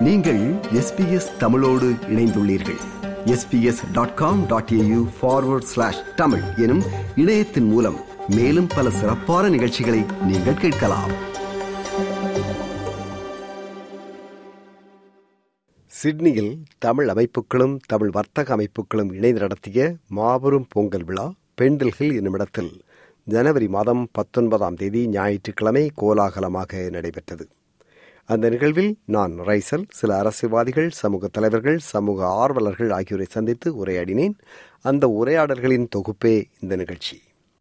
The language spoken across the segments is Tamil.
நீங்கள் எஸ்பிஎஸ் தமிழோடு இணைந்துள்ளீர்கள் SBS dot com dot AU forward slash Tamil எனும் இணையத்தின் மூலம் மேலும் பல சிறப்பான நிகழ்ச்சிகளை நீங்கள் கேட்கலாம் சிட்னியில் தமிழ் அமைப்புகளும் தமிழ் வர்த்தக அமைப்புகளும் இணைந்து நடத்திய மாபெரும் பொங்கல் விழா பெண்டில்ஹில் என்னுமிடத்தில் ஜனவரி மாதம் பத்தொன்பதாம் தேதி ஞாயிற்றுக்கிழமை கோலாகலமாக நடைபெற்றது அந்த நிகழ்வில் நான் ரைசல் சில அரசியல்வாதிகள் சமூக தலைவர்கள் சமூக ஆர்வலர்கள் ஆகியோரை சந்தித்து உரையாடினேன் அந்த உரையாடல்களின் தொகுப்பே இந்த நிகழ்ச்சி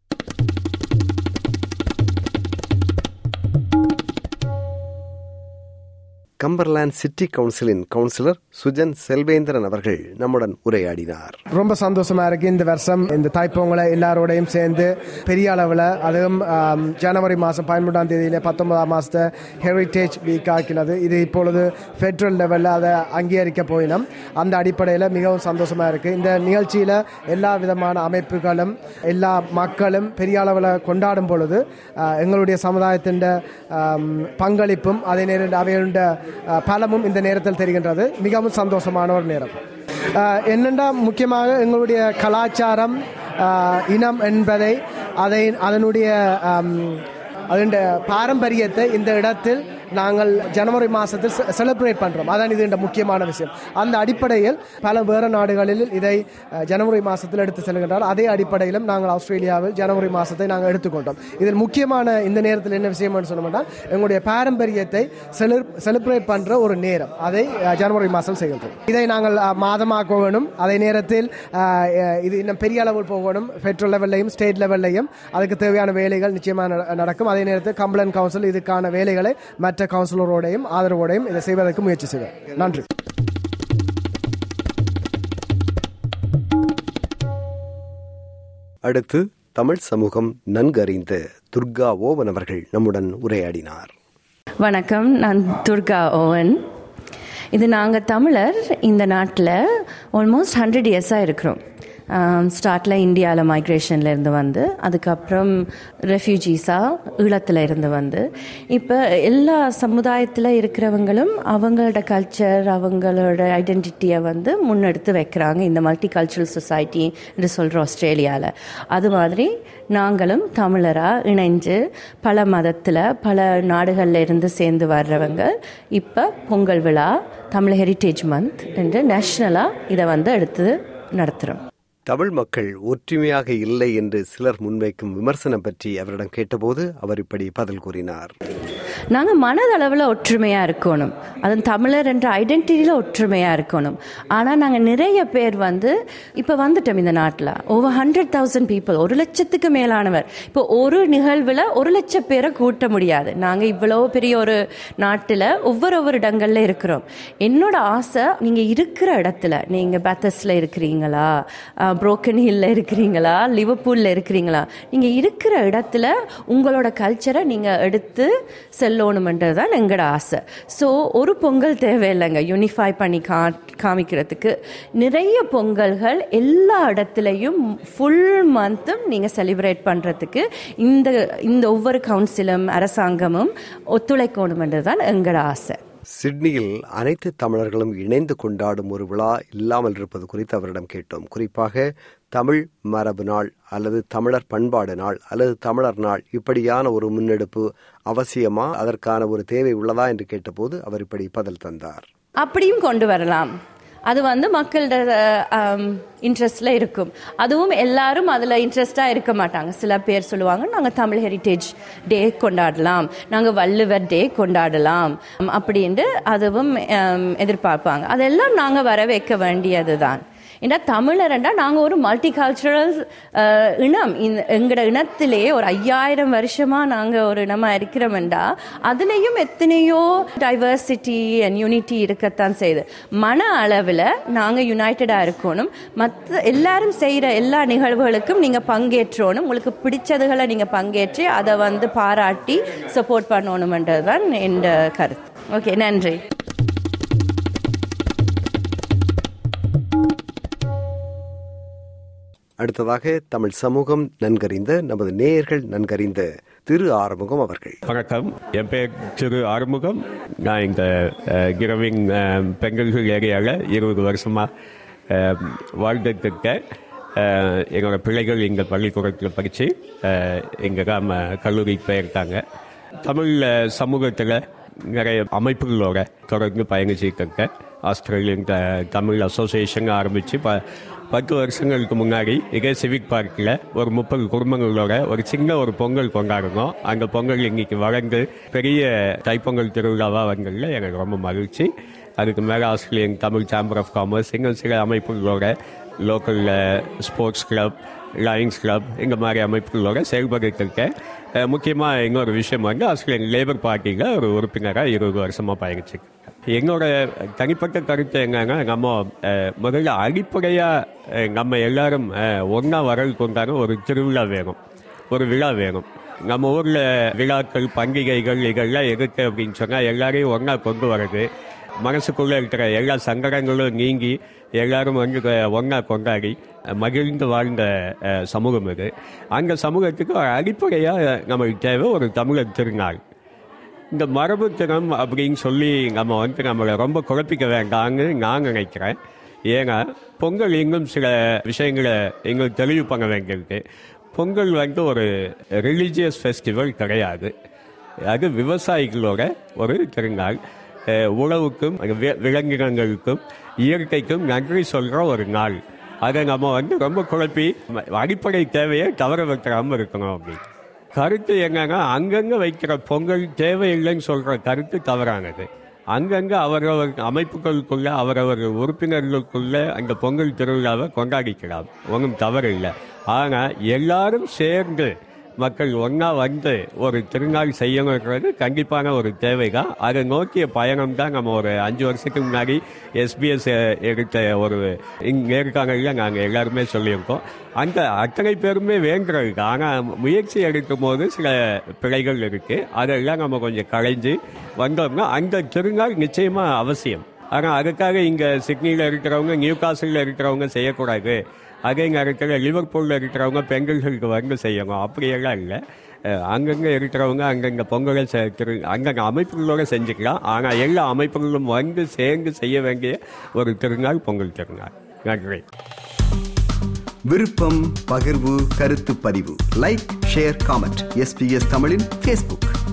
கம்பர்லாந்து சிட்டி கவுன்சிலின் கவுன்சிலர் சுஜன் செல்வேந்திரன் அவர்கள் நம்முடன் உரையாடினார் ரொம்ப சந்தோஷமா இருக்கு இந்த வருஷம் இந்த தாய்ப்பொங்கலை எல்லாரோடையும் சேர்ந்து பெரிய அளவில் அதுவும் ஆம், ஜனவரி மாதம் பதிமூன்றாம் தேதியில பத்தொன்பதாம் மாதத்தை ஹெரிட்டேஜ் வீக் ஆக்கினது இது இப்பொழுது ஃபெட்ரல் லெவலில் அதை அங்கீகரிக்க போயினோம் அந்த அடிப்படையில் மிகவும் சந்தோஷமா இருக்கு இந்த நிகழ்ச்சியில் எல்லா விதமான அமைப்புகளும் எல்லா மக்களும் பெரிய அளவில் கொண்டாடும் பொழுது ஆ, எங்களுடைய சமுதாயத்தின் ஆம், பங்களிப்பும் அதே நேரம் அவையுடைய ஆ, பலமும் இந்த நேரத்தில் தெரிகின்றது மிகவும் சந்தோஷமான ஒரு நேரம் ஆஹ் என்னென்னா முக்கியமாக எங்களுடைய கலாச்சாரம் ஆஹ் இனம் என்பதை அதை அதனுடைய ஆம், அதனுடைய பாரம்பரியத்தை இந்த இடத்தில் நாங்கள் ஜனவரி மாதத்தில் செலிப்ரேட் பண்ணுறோம் அதான் இது இந்த முக்கியமான விஷயம் அந்த அடிப்படையில் பல வேறு நாடுகளில் இதை அஹ், ஜனவரி மாதத்தில் எடுத்து செல்கின்றார் அதே அடிப்படையிலும் நாங்கள் ஆஸ்திரேலியாவில் ஜனவரி மாதத்தை நாங்கள் எடுத்துக்கொண்டோம் இதில் முக்கியமான இந்த நேரத்தில் என்ன விஷயம்னு சொன்னோம்னா எங்களுடைய பாரம்பரியத்தை செலிப்ரேட் பண்ணுற ஒரு நேரம் அதை அஹ், ஜனவரி மாதம் செய்கின்றோம் இதை நாங்கள் அஹ், மாதமாக்க வேணும் அதே நேரத்தில் அஹ், அஹ், இது இன்னும் பெரிய அளவில் போகணும் பெட்ரோல் லெவல்லையும் ஸ்டேட் லெவல்லையும் அதுக்கு தேவையான வேலைகள் நிச்சயமாக நட- நடக்கும் அதே நேரத்தில் கம்ப்ளைண்ட் கவுன்சில் இதுக்கான வேலைகளை மற்ற கவுன்சிலரோடையும் ஆதரவோடையும் இதை செய்வதற்கு முயற்சி செய்வேன் நன்றி அடுத்து தமிழ் சமூகம் நன்கு அறிந்த துர்கா ஓவன் அவர்கள் நம்முடன் உரையாடினார் வணக்கம் நான் துர்கா ஓவன் இது நாங்கள் தமிழர் இந்த நாட்டில் ஆல்மோஸ்ட் ஹண்ட்ரட் இயர்ஸாக இருக்கிறோம் ஸ்டார்டில் இந்தியாவில் மைக்ரேஷனில் இருந்து வந்து அதுக்கப்புறம் ரெஃப்யூஜிஸாக ஈழத்தில் இருந்து வந்து இப்போ எல்லா சமுதாயத்தில் இருக்கிறவங்களும் அவங்களோட கல்ச்சர் அவங்களோட ஐடென்டிட்டியை வந்து முன்னெடுத்து வைக்கிறாங்க இந்த மல்டி கல்ச்சுரல் சொசைட்டி என்று சொல்கிறோம் ஆஸ்திரேலியாவில் அது மாதிரி நாங்களும் தமிழராக இணைஞ்சு பல மதத்தில் பல நாடுகளில் இருந்து சேர்ந்து வர்றவங்க இப்போ பொங்கல் விழா தமிழ் ஹெரிட்டேஜ் மந்த் என்று நேஷ்னலாக இதை வந்து எடுத்து நடத்துகிறோம் தமிழ் மக்கள் ஒற்றுமையாக இல்லை என்று சிலர் முன்வைக்கும் விமர்சனம் பற்றி அவரிடம் கேட்டபோது அவர் இப்படி பதில் கூறினார் நாங்கள் மனதளவில் ஒற்றுமையாக இருக்கணும் அது தமிழர் என்ற ஐடென்டிட்டியில் ஒற்றுமையாக இருக்கணும் ஆனால் நாங்கள் நிறைய பேர் வந்து இப்போ வந்துட்டோம் இந்த நாட்டில் ஓவர் ஹண்ட்ரட் தௌசண்ட் பீப்புள் ஒரு லட்சத்துக்கு மேலானவர் இப்போ ஒரு நிகழ்வில் ஒரு லட்சம் பேரை கூட்ட முடியாது நாங்கள் இவ்வளோ பெரிய ஒரு நாட்டில் ஒவ்வொரு ஒவ்வொரு இடங்களில் இருக்கிறோம் என்னோட ஆசை நீங்கள் இருக்கிற இடத்துல நீங்கள் பேத்தஸில் இருக்கிறீங்களா புரோக்கன் ஹில்ல இருக்கிறீங்களா லிவர்பூலில் இருக்கிறீங்களா நீங்கள் இருக்கிற இடத்துல உங்களோட கல்ச்சரை நீங்கள் எடுத்து செல்லணுமென்றது தான் எங்களோட ஆசை ஸோ ஒரு பொங்கல் தேவையில்லைங்க யூனிஃபை பண்ணி கா காமிக்கிறதுக்கு நிறைய பொங்கல்கள் எல்லா இடத்துலையும் ஃபுல் மந்த்தும் நீங்கள் செலிப்ரேட் பண்ணுறதுக்கு இந்த இந்த ஒவ்வொரு கவுன்சிலும் அரசாங்கமும் ஒத்துழைக்கணுமென்றது தான் எங்களோட ஆசை சிட்னியில் அனைத்து தமிழர்களும் இணைந்து கொண்டாடும் ஒரு விழா இல்லாமல் இருப்பது குறித்து அவரிடம் கேட்டோம் குறிப்பாக தமிழ் மரபு நாள் அல்லது தமிழர் பண்பாடு நாள் அல்லது தமிழர் நாள் இப்படியான ஒரு முன்னெடுப்பு அவசியமா அதற்கான ஒரு தேவை உள்ளதா என்று கேட்டபோது அவர் இப்படி பதில் தந்தார் அப்படியும் கொண்டு வரலாம் அது வந்து மக்களோட இன்ட்ரெஸ்டில் இருக்கும் அதுவும் எல்லாரும் அதில் இன்ட்ரெஸ்டாக இருக்க மாட்டாங்க சில பேர் சொல்லுவாங்க நாங்கள் தமிழ் ஹெரிட்டேஜ் டே கொண்டாடலாம் நாங்கள் வள்ளுவர் டே கொண்டாடலாம் உம், அப்படின்ட்டு அதுவும் உம், எதிர்பார்ப்பாங்க அதெல்லாம் நாங்கள் வர வைக்க வேண்டியது தான் ஏன்னா தமிழர்ண்டா நாங்கள் ஒரு மல்டி கல்ச்சுரல் இனம் இந்த எங்களோட இனத்திலே ஒரு ஐயாயிரம் வருஷமாக நாங்கள் ஒரு இனமாக இருக்கிறோம்டா அதுலேயும் எத்தனையோ டைவர்சிட்டி அண்ட் யூனிட்டி இருக்கத்தான் செய்யுது மன அளவில் நாங்கள் யுனைட்டடாக இருக்கணும் மற்ற எல்லாரும் செய்கிற எல்லா நிகழ்வுகளுக்கும் நீங்கள் பங்கேற்றணும் உங்களுக்கு பிடிச்சதுகளை நீங்கள் பங்கேற்று அதை வந்து பாராட்டி சப்போர்ட் பண்ணணுமென்றது தான் என் கருத்து ஓகே நன்றி அடுத்ததாக தமிழ் சமூகம் நன்கறிந்த நமது நேயர்கள் நன்கறிந்த திரு ஆறுமுகம் அவர்கள் வணக்கம் என் பேர் திரு ஆறுமுகம் நான் இந்த கிரவிங் பெங்கல்கள் ஏரியாவில் இருபது வருஷமாக வாழ்ந்துட்டு இருக்கேன் அஹ், எங்களோட பிள்ளைகள் எங்கள் பள்ளிக்கூடத்தில் படித்து எங்கள் கிராம கல்லூரிக்கு போயிருக்காங்க தமிழ் அஹ், சமூகத்தில் நிறைய அமைப்புகளோட தொடர்ந்து பயணிச்சுட்டு இருக்கேன் ஆஸ்திரேலியன் த- தமிழ் அசோசியேஷன் ஆரம்பித்து ப பத்து வருஷங்களுக்கு முன்னாடி இதே சிவிக் பார்க்கில் ஒரு முப்பது குடும்பங்களோட ஒரு சின்ன ஒரு பொங்கல் கொண்டாடுனோம் அந்த பொங்கல் இன்னைக்கு வளர்ந்து பெரிய தைப்பொங்கல் திருவிழாவாக வந்ததில் எனக்கு ரொம்ப மகிழ்ச்சி அதுக்கு மேலே Australian Tamil chamber of commerce இன்னும் சில அமைப்புகளோட local sports club Lions club இந்த மாதிரி அமைப்புகளோட செயல்பட்டு இருக்கேன் முக்கியமாக இன்னொரு விஷயம் வந்து ஆஸ்திரேலியன் லேபர் பார்ட்டியில் ஒரு உறுப்பினராக இருபது வருஷமாக பயணிச்சிருக்கேன் என்னோட தனிப்பட்ட கருத்து என்னன்னா நம்ம அஹ், முதல்ல அடிப்படையாக நம்ம எல்லாரும் ஒன்றா வரல் கொண்டாட ஒரு திருவிழா வேணும் ஒரு விழா வேணும் நம்ம ஊரில் விழாக்கள் பண்டிகைகள் இதெல்லாம் எதுக்கு அப்படின்னு சொன்னால் எல்லாரையும் ஒன்றா கொண்டு வர்றது மனசுக்குள்ளே இருக்கிற எல்லா சங்கடங்களும் நீங்கி எல்லாரும் வந்து ஒன்றா கொண்டாடி அஹ், மகிழ்ந்து வாழ்ந்த அஹ், சமூகம் இது அந்த சமூகத்துக்கு ஒரு அடிப்படையாக நமக்கு தேவை ஒரு தமிழர் திருநாள் இந்த மரபு தினம் அப்படின்னு சொல்லி நம்ம வந்து நம்மளை ரொம்ப குழப்பிக்க வேண்டாம்னு நான் நினைக்கிறேன் ஏன்னா பொங்கல் இன்னும் சில விஷயங்களை எங்களுக்கு தெளிவு பண்ண வேண்டியிருக்கு பொங்கல் வந்து ஒரு ரிலீஜியஸ் ஃபெஸ்டிவல் கிடையாது அது விவசாயிகளோட ஒரு திருநாள் அஹ், உழவுக்கும் வி- விலங்கினங்களுக்கும் இயற்கைக்கும் நன்றி சொல்கிற ஒரு நாள் அதை நம்ம வந்து ரொம்ப குழப்பி அடிப்படை தேவையை தவற வைக்காமல் இருக்கணும் அப்படின்னு கருத்து என்னன்னா அங்கங்க வைக்கிற பொங்கல் தேவையில்லைன்னு சொல்ற கருத்து தவறானது அங்கங்க அவரவர் அமைப்புகளுக்குள்ள அவரவர் உறுப்பினர்களுக்குள்ள அந்த பொங்கல் திருவிழாவை கொண்டாடிக்கலாம் ஒன்றும் தவறு இல்லை ஆனா எல்லாரும் சேர்ந்து மக்கள் ஒன்றா வந்து ஒரு திருநாள் செய்யணுன்றது கண்டிப்பான ஒரு தேவை தான் அதை நோக்கிய பயணம் தான் நம்ம ஒரு அஞ்சு வருஷத்துக்கு முன்னாடி எஸ்பிஎஸ் எடுத்த ஒரு இங் நேர்காணலில் நாங்கள் எல்லாருமே சொல்லியிருக்கோம் அந்த அத்தனை பேருமே வேண்டுறது ஆனால் முயற்சி எடுக்கும் போது சில பிழைகள் இருக்குது அதெல்லாம் நம்ம கொஞ்சம் களைஞ்சு வந்தோம்னா அந்த திருநாள் நிச்சயமாக அவசியம் ஆனால் அதுக்காக இங்கே சிட்னியில் இருக்கிறவங்க நியூ காசில் இருக்கிறவங்க செய்யக்கூடாது அதே நேரத்தில் லிவர்பூலில் இருக்கிறவங்க பெண்களுக்கு வந்து செய்யணும் அப்படியெல்லாம் இல்லை அஹ் அங்கங்கே இருக்கிறவங்க அங்கங்கே பொங்கலை செ- திரு அங்கங்கே அமைப்புகளோட செஞ்சுக்கலாம் ஆனால் எல்லா அமைப்புகளும் வந்து சேர்ந்து செய்ய வேண்டிய ஒரு திருநாள் பொங்கல் திருநாள் நன்றி விருப்பம் பகிர்வு கருத்து பதிவு லைக் ஷேர் காமெண்ட் எஸ்பிஎஸ் தமிழின் ஃபேஸ்புக்